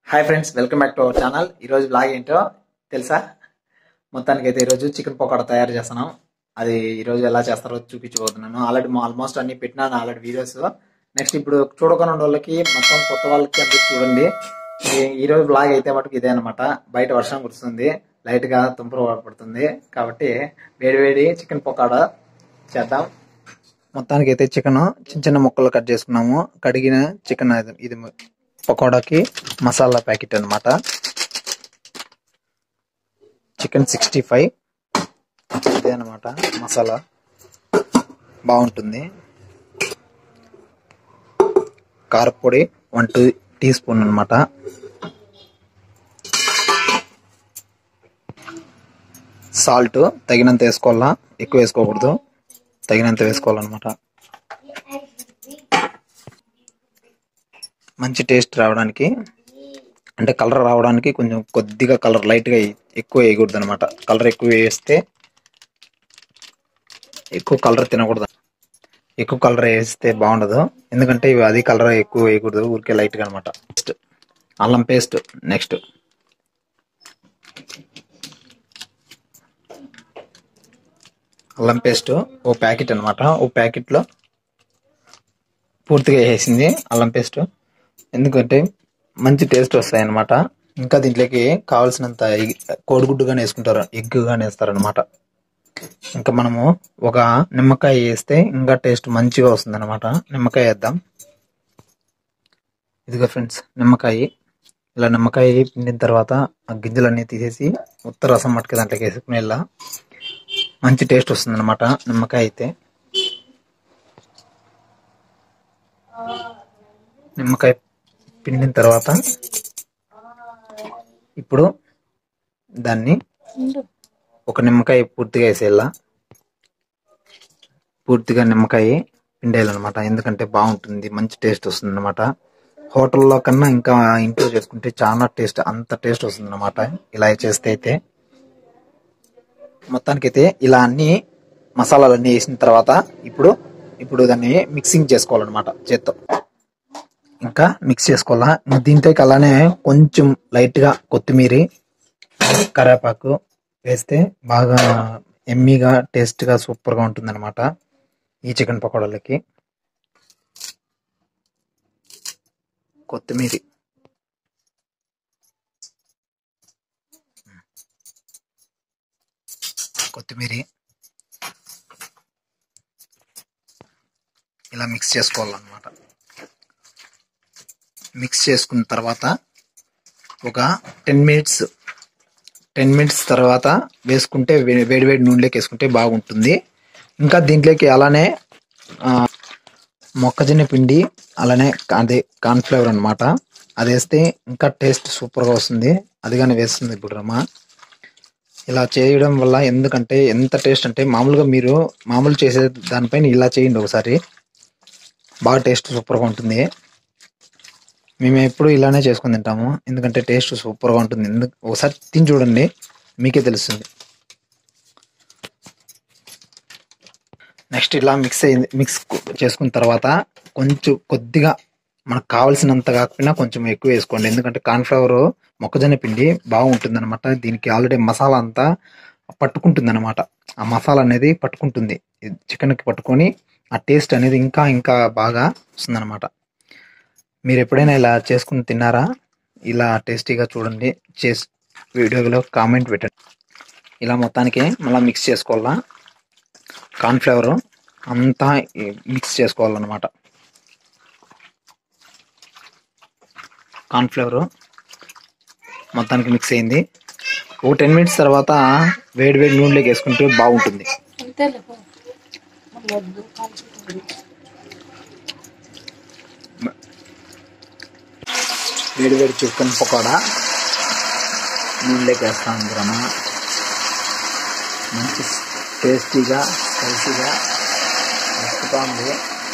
Hi friends welcome back to our channel ఈరోజు blog ఏంటో తెలుసా మొత్తానికి అయితే ఈరోజు చికెన్ పకోడా తయారు చేస్తున్నాం అది ఈరోజు ఎలా చేస్తారో చూపించబోతున్నాను ఆల్రెడీ ఆల్మోస్ట్ అన్ని పెట్టినాను ఆల్రెడీ వీడియోస్ నెక్స్ట్ ఇప్పుడు చూడకుండా ఉన్న వాళ్ళకి మొత్తం కొత్త వాళ్ళకి అందరూ చూడండి ఈ- ఈ రోజు బ్లాగ్ అయితే మటుకు ఇదే అనమాట బయట వర్షం కురుస్తుంది లైట్ గా తుంపర పడుతుంది కాబట్టి వేడి వేడి చికెన్ పకోడా చేద్దాం మొత్తానికి అయితే చికెన్ చిన్న చిన్న ముక్కలు కట్ చేసుకున్నాము కడిగిన చికెన్ ఇది పకోడాకి మసాలా ప్యాకెట్ అన్నమాట చికెన్ సిక్స్టీ ఫైవ్ ఇదే అనమాట మసాలా బాగుంటుంది కారపొడి వన్ టూ టీ స్పూన్ అనమాట సాల్ట్ తగినంత వేసుకోవాలా ఎక్కువ వేసుకోకూడదు తగినంత వేసుకోవాలన్నమాట మంచి టేస్ట్ రావడానికి అంటే కలర్ రావడానికి కొంచెం కొద్దిగా కలర్ లైట్ గా ఎక్కువ వేయకూడదు అనమాట కలర్ ఎక్కువ వేస్తే ఎక్కువ కలర్ తినకూడదు ఎక్కువ కలర్ వేస్తే బాగుండదు ఎందుకంటే ఇవి అది కలర్ ఎక్కువ వేయకూడదు ఊరికే లైట్ గా అనమాట నెక్స్ట్ అల్లం పేస్ట్ నెక్స్ట్ అల్లం పేస్ట్ ఓ ప్యాకెట్ అనమాట ఓ ప్యాకెట్ లో పూర్తిగా వేసేసింది అల్లం పేస్ట్ ఎందుకంటే మంచి టేస్ట్ వస్తాయి అనమాట ఇంకా దీంట్లోకి కావాల్సినంత ఎగ్- కోడిగుడ్డు గానే వేసుకుంటారు ఎగ్ గానే వేస్తారు అనమాట ఇంకా మనము ఒక నిమ్మకాయ వేస్తే ఇంకా టేస్ట్ మంచిగా వస్తుంది అనమాట నిమ్మకాయ వేద్దాం ఇదిగో ఫ్రెండ్స్ నిమ్మకాయ ఇలా నిమ్మకాయ పిండిన తర్వాత ఆ గింజలన్నీ తీసేసి ఉత్త రసం మట్టుకు దాంట్లోకి వేసుకుని ఇలా మంచి టేస్ట్ వస్తుంది అనమాట నిమ్మకాయ అయితే నిమ్మకాయ పిండిన తర్వాత ఇప్పుడు దాన్ని ఒక నిమ్మకాయ పూర్తిగా వేసేయాల పూర్తిగా నిమ్మకాయ పిండేయాలన్నమాట ఎందుకంటే బాగుంటుంది మంచి టేస్ట్ వస్తుంది అనమాట హోటల్లో కన్నా ఇంకా ఇంట్లో చేసుకుంటే చాలా టేస్ట్ అంత టేస్ట్ వస్తుంది అనమాట ఇలా చేస్తే అయితే మొత్తానికైతే ఇలా అన్ని మసాలాలన్నీ వేసిన తర్వాత ఇప్పుడు ఇప్పుడు దాన్ని మిక్సింగ్ చేసుకోవాలన్నమాట చేత్తో ఇంకా మిక్స్ చేసుకోవాలా ఇంకా దీంట్లోకి అలానే కొంచెం లైట్ గా కొత్తిమీర కరివేపాకు వేస్తే బాగా ఎమ్మీగా టేస్ట్ గా సూపర్ గా ఉంటుంది అనమాట ఈ చికెన్ పకోడాలకి కొత్తిమీర కొత్తిమీర ఇలా మిక్స్ చేసుకోవాలన్నమాట మిక్స్ చేసుకున్న తర్వాత ఒక టెన్ మినిట్స్ టెన్ మినిట్స్ తర్వాత వేసుకుంటే వే- వేడి వేడి నూనెలోకి వేసుకుంటే బాగుంటుంది ఇంకా దీంట్లోకి అలానే ఆ, మొక్కజొన్న పిండి అలానే అదే కార్న్ఫ్లవర్ అన్నమాట అది వేస్తే ఇంకా టేస్ట్ సూపర్గా వస్తుంది అది కానీ వేస్తుంది ఇప్పుడు రమ్మ ఇలా చేయడం వల్ల ఎందుకంటే ఎంత టేస్ట్ అంటే మామూలుగా మీరు మామూలు చేసే దానిపైన ఇలా చేయండి ఒకసారి బాగా టేస్ట్ సూపర్గా ఉంటుంది మేము ఎప్పుడు ఇలానే చేసుకుని తింటాము ఎందుకంటే టేస్ట్ సూపర్గా ఉంటుంది ఎందుకు ఒకసారి తిని చూడండి మీకే తెలుస్తుంది నెక్స్ట్ ఇలా మిక్స్ అయింది మిక్స్ చేసుకున్న తర్వాత కొంచెం కొద్దిగా మనకు కావాల్సినంత కాకపోయినా కొంచెం ఎక్కువ వేసుకోండి ఎందుకంటే కార్న్ఫ్లవర్ మొక్కజొన్న పిండి బాగుంటుంది అనమాట దీనికి ఆల్రెడీ మసాలా అంతా పట్టుకుంటుంది అనమాట ఆ మసాలా అనేది పట్టుకుంటుంది చికెన్కి పట్టుకొని ఆ టేస్ట్ అనేది ఇంకా ఇంకా బాగా వస్తుంది అనమాట మీరు ఎప్పుడైనా ఇలా చేసుకుని తిన్నారా ఇలా టేస్టీగా చూడండి చేసి వీడియోలో కామెంట్ పెట్టండి ఇలా మొత్తానికి మళ్ళీ మిక్స్ చేసుకోవాలా కార్న్ఫ్లవర్ అంతా మిక్స్ చేసుకోవాలన్నమాట కార్న్ఫ్లవర్ మొత్తానికి మిక్స్ అయింది ఒక టెన్ మినిట్స్ తర్వాత వేడి వేడి నూనెలోకి వేసుకుంటే బాగుంటుంది అంతేలే పో. మళ్ళీ వద్దు, కాల్చుతుంది. వేడి వేడి చికెన్ పకోడా నూనెలోకి వేస్తాం రమ మంచి టేస్టీగా స్పైసీగా మస్తుగా ఉంది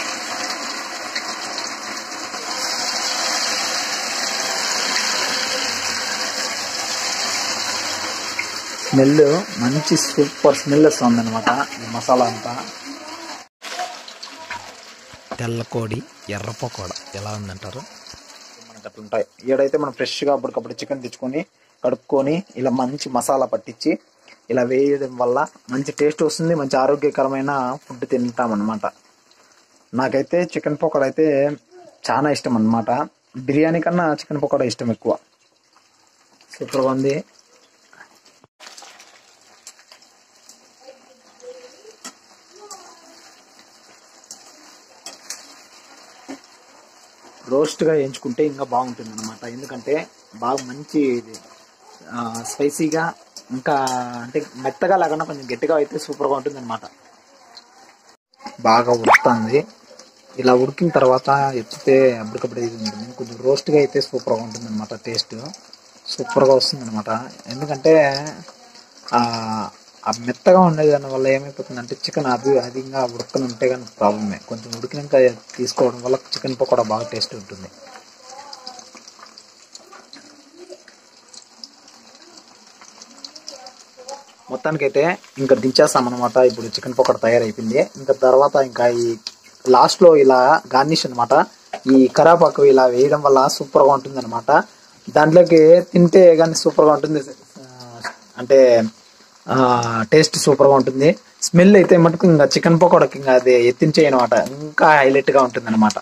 స్మెల్ మంచి సూపర్ స్మెల్ వస్తుంది అనమాట ఈ మసాలా అంతా తెల్ల కోడి ఎర్ర పకోడా ఎలా ఉందంటారు మనం మనకి అట్లా ఉంటాయి ఈడైతే మనం ఫ్రెష్గా అప్పటికప్పుడు చికెన్ తెచ్చుకొని కడుక్కొని ఇలా మంచి మసాలా పట్టించి ఇలా వేయడం వల్ల మంచి టేస్ట్ వస్తుంది మంచి ఆరోగ్యకరమైన ఫుడ్ తింటాం అనమాట నాకైతే చికెన్ పకోడా అయితే చాలా ఇష్టం అన్నమాట బిర్యానీ కన్నా చికెన్ పకోడా ఇష్టం ఎక్కువ సూపర్గా ఉంది రోస్ట్గా వేయించుకుంటే ఇంకా బాగుంటుంది అనమాట ఎందుకంటే బాగా మంచి ఇది, ఆ, స్పైసీగా ఇంకా అంటే మెత్తగా లేకుండా కొంచెం గట్టిగా అయితే సూపర్గా ఉంటుంది అనమాట బాగా ఉడుకుతుంది ఇలా ఉడికిన తర్వాత ఎత్తితే అప్పటికప్పుడు ఇది ఉంటుంది కొంచెం రోస్ట్గా అయితే సూపర్గా ఉంటుంది అనమాట టేస్ట్ సూపర్గా వస్తుంది అనమాట ఎందుకంటే ఆ ఆ మెత్తగా ఉండేది దాని వల్ల ఏమైపోతుందంటే చికెన్ అది అది ఇంకా ఉడకని ఉంటే కానీ ప్రాబ్లమే కొంచెం ఉడికినాక తీసుకోవడం వల్ల చికెన్ పకోడా బాగా టేస్ట్ ఉంటుంది మొత్తానికైతే ఇంకా దించేస్తాం అనమాట ఇప్పుడు చికెన్ పకోడా తయారైపోయింది ఇంకా తర్వాత ఇంకా ఈ లాస్ట్ లో ఇలా గార్నిష్ అన్నమాట ఈ కరాపాకు ఇలా వేయడం వల్ల సూపర్ గా ఉంటుంది అనమాట దాంట్లోకి తింటే కానీ సూపర్ గా ఉంటుంది ఆ, అంటే టేస్ట్ సూపర్ గా ఉంటుంది స్మెల్ అయితే మటుకు ఇంకా చికెన్ పకోడాకి ఇంకా అది ఎత్తించే అనమాట ఇంకా హైలైట్ గా ఉంటుంది అనమాట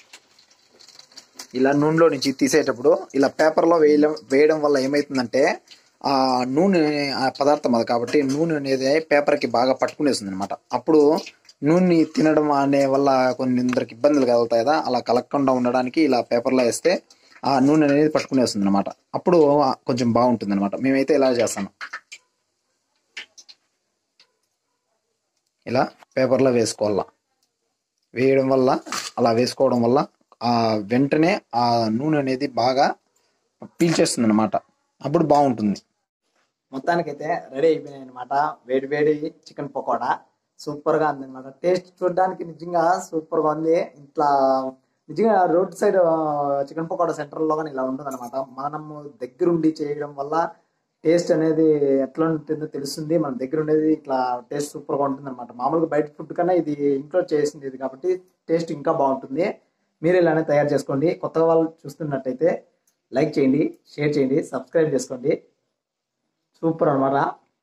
ఇలా నూనెలో నుంచి తీసేటప్పుడు ఇలా పేపర్లో వేయడం వేయడం వల్ల ఏమవుతుందంటే ఆ నూనె ఆ పదార్థం అది కాబట్టి నూనె అనేది పేపర్కి బాగా పట్టుకునేస్తుంది అనమాట అప్పుడు నూనె తినడం అనే వల్ల కొన్ని ఇందరికి ఇబ్బందులు కలుగుతాయి కదా అలా కలగకుండా ఉండడానికి ఇలా పేపర్లో వేస్తే ఆ నూనె అనేది పట్టుకునేస్తుంది అనమాట అప్పుడు ఆ కొంచెం బాగుంటుంది అనమాట మేమైతే ఇలా చేస్తాను ఇలా పేపర్లో వేసుకోవాలా వేయడం వల్ల అలా వేసుకోవడం వల్ల ఆ వెంటనే ఆ నూనె అనేది బాగా పీల్చేస్తుంది అనమాట అప్పుడు బాగుంటుంది మొత్తానికైతే రెడీ అయిపోయినాయి అనమాట వేడి వేడి చికెన్ పకోడా సూపర్ గా ఉంది అనమాట టేస్ట్ చూడడానికి నిజంగా సూపర్ గా ఉంది ఇట్లా నిజంగా road side chicken pakoda center లో కానీ ఇలా ఉంటుంది అనమాట మనము దగ్గరుండి చేయడం వల్ల టేస్ట్ అనేది ఎట్లా ఉంటుందో తెలుస్తుంది మన దగ్గర ఉండేది ఇట్లా టేస్ట్ సూపర్ గా ఉంటుంది అనమాట మామూలుగా బయట ఫుడ్ కన్నా ఇది ఇంట్లో చేసింది ఇది కాబట్టి టేస్ట్ ఇంకా బాగుంటుంది మీరు ఇలానే తయారు చేసుకోండి కొత్తగా వాళ్ళు చూస్తున్నట్టయితే లైక్ చేయండి షేర్ చేయండి సబ్స్క్రైబ్ చేసుకోండి సూపర్ అనమాట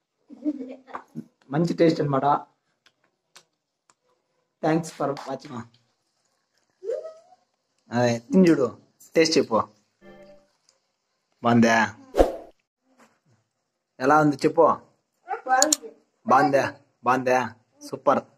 మంచి టేస్ట్ అనమాట థ్యాంక్స్ ఫర్ వాచింగ్ అదే తిని చూడు టేస్ట్ చెప్పు బాగుందా ఎలా ఉంది చెప్పు బాగుందా బాగుందా సూపర్